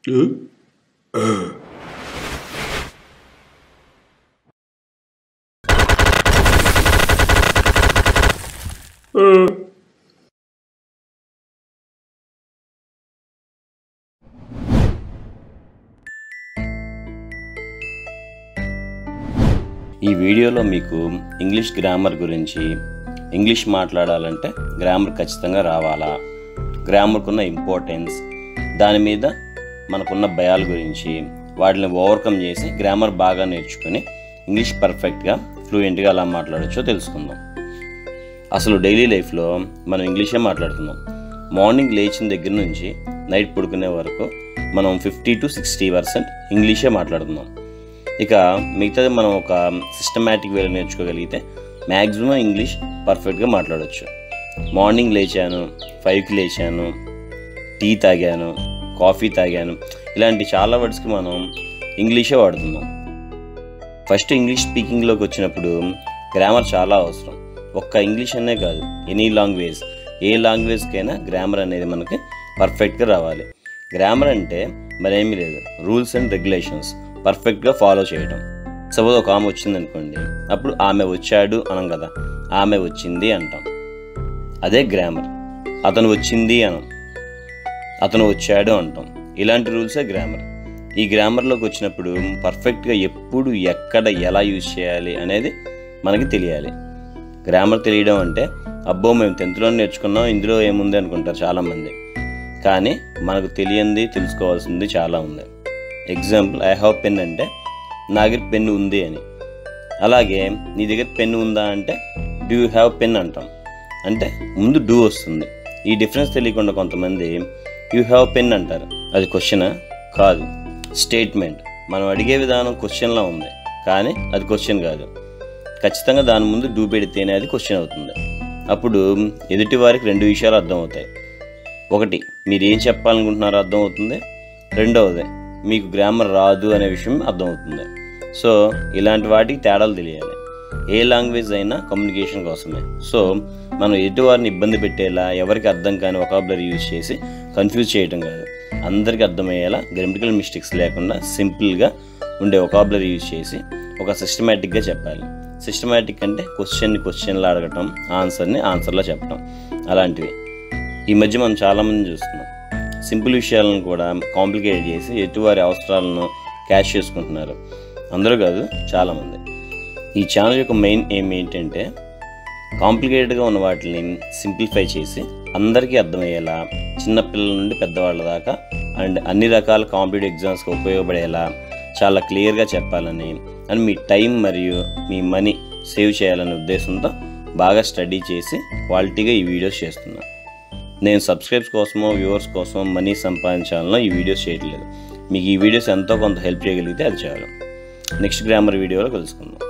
ఈ వీడియోలో మీకు ఇంగ్లీష్ గ్రామర్ గురించి ఇంగ్లీష్ మాట్లాడాలంటే గ్రామర్ ఖచ్చితంగా రావాలా గ్రామర్కున్న ఇంపార్టెన్స్ దాని మీద మనకున్న భయాల గురించి వాటిని ఓవర్కమ్ చేసి గ్రామర్ బాగా నేర్చుకొని ఇంగ్లీష్ పర్ఫెక్ట్గా ఫ్లూయెంట్గా ఎలా మాట్లాడొచ్చో తెలుసుకుందాం అసలు డైలీ లైఫ్లో మనం ఇంగ్లీషే మాట్లాడుతున్నాం మార్నింగ్ లేచిన దగ్గర నుంచి నైట్ పడుకునే వరకు మనం ఫిఫ్టీ టు సిక్స్టీ పర్సెంట్ ఇంగ్లీషే మాట్లాడుతున్నాం ఇక మిగతాది మనం ఒక సిస్టమేటిక్ వేలో నేర్చుకోగలిగితే మ్యాక్సిమం ఇంగ్లీష్ పర్ఫెక్ట్గా మాట్లాడవచ్చు మార్నింగ్ లేచాను ఫైవ్కి లేచాను టీ తాగాను కాఫీ తాగాను ఇలాంటి చాలా వర్డ్స్కి మనం ఇంగ్లీషే వాడుతున్నాం ఫస్ట్ ఇంగ్లీష్ స్పీకింగ్లోకి వచ్చినప్పుడు గ్రామర్ చాలా అవసరం ఒక్క ఇంగ్లీష్ అనే కాదు ఎనీ లాంగ్వేజ్ ఏ లాంగ్వేజ్కైనా గ్రామర్ అనేది మనకి పర్ఫెక్ట్గా రావాలి గ్రామర్ అంటే మరేమీ లేదు రూల్స్ అండ్ రెగ్యులేషన్స్ పర్ఫెక్ట్గా ఫాలో చేయడం సపోజ్ ఒక ఆమె వచ్చింది అనుకోండి అప్పుడు ఆమె వచ్చాడు అనం కదా ఆమె వచ్చింది అంటాం అదే గ్రామర్ అతను వచ్చింది అనం అతను వచ్చాడు అంటాం ఇలాంటి రూల్సే గ్రామర్ ఈ గ్రామర్లోకి వచ్చినప్పుడు పర్ఫెక్ట్గా ఎప్పుడు ఎక్కడ ఎలా యూజ్ చేయాలి అనేది మనకి తెలియాలి గ్రామర్ తెలియడం అంటే అబ్బో మేము టెన్త్లో నేర్చుకున్నాం ఇందులో ఏముంది అనుకుంటారు చాలామంది కానీ మనకు తెలియంది తెలుసుకోవాల్సింది చాలా ఉంది ఎగ్జాంపుల్ ఐ హ్యావ్ పెన్ అంటే నా దగ్గర పెన్ ఉంది అని అలాగే నీ దగ్గర పెన్ ఉందా అంటే డూ యూ హ్యావ్ పెన్ అంటాం అంటే ముందు డూ వస్తుంది ఈ డిఫరెన్స్ తెలియకుండా కొంతమంది యూ హ్యావ్ పెన్ అంటారు అది క్వశ్చనా కాదు స్టేట్మెంట్ మనం అడిగే విధానం క్వశ్చన్లా ఉంది కానీ అది క్వశ్చన్ కాదు ఖచ్చితంగా దాని ముందు డూ పెడితేనే అది క్వశ్చన్ అవుతుంది అప్పుడు ఎదుటి వారికి రెండు విషయాలు అర్థమవుతాయి ఒకటి మీరు ఏం చెప్పాలనుకుంటున్నారో అర్థమవుతుంది రెండవది మీకు గ్రామర్ రాదు అనే విషయం అర్థమవుతుంది సో ఇలాంటి వాటికి తేడాలు తెలియాలి ఏ లాంగ్వేజ్ అయినా కమ్యూనికేషన్ కోసమే సో మనం ఎదుటివారిని ఇబ్బంది పెట్టేలా ఎవరికి అర్థం కాని ఒకాబులరీ యూజ్ చేసి కన్ఫ్యూజ్ చేయటం కాదు అందరికీ అర్థమయ్యేలా గ్రామటికల్ మిస్టేక్స్ లేకుండా సింపుల్గా ఉండే ఒకాబులరీ యూజ్ చేసి ఒక సిస్టమేటిక్గా చెప్పాలి సిస్టమేటిక్ అంటే క్వశ్చన్ని క్వశ్చన్లో అడగటం ఆన్సర్ని ఆన్సర్లో చెప్పడం అలాంటివి ఈ మధ్య మనం చాలామంది చూస్తున్నాం సింపుల్ విషయాలను కూడా కాంప్లికేట్ చేసి ఎటువారి అవసరాలను క్యాష్ చేసుకుంటున్నారు అందరూ కాదు చాలామంది ఈ ఛానల్ యొక్క మెయిన్ ఎయిమ్ ఏంటంటే కాంప్లికేటెడ్గా ఉన్న వాటిని సింప్లిఫై చేసి అందరికీ అర్థమయ్యేలా చిన్నపిల్లల నుండి పెద్దవాళ్ళ దాకా అండ్ అన్ని రకాల కాంపిటేటివ్ ఎగ్జామ్స్కి ఉపయోగపడేలా చాలా క్లియర్గా చెప్పాలని అండ్ మీ టైం మరియు మీ మనీ సేవ్ చేయాలనే ఉద్దేశంతో బాగా స్టడీ చేసి క్వాలిటీగా ఈ వీడియోస్ చేస్తున్నాను నేను సబ్స్క్రైబ్స్ కోసమో వ్యూవర్స్ కోసమో మనీ సంపాదించాలనో ఈ వీడియోస్ చేయట్లేదు మీకు ఈ వీడియోస్ ఎంతో కొంత హెల్ప్ చేయగలిగితే అది చాలు నెక్స్ట్ గ్రామర్ వీడియోలో కలుసుకుందాం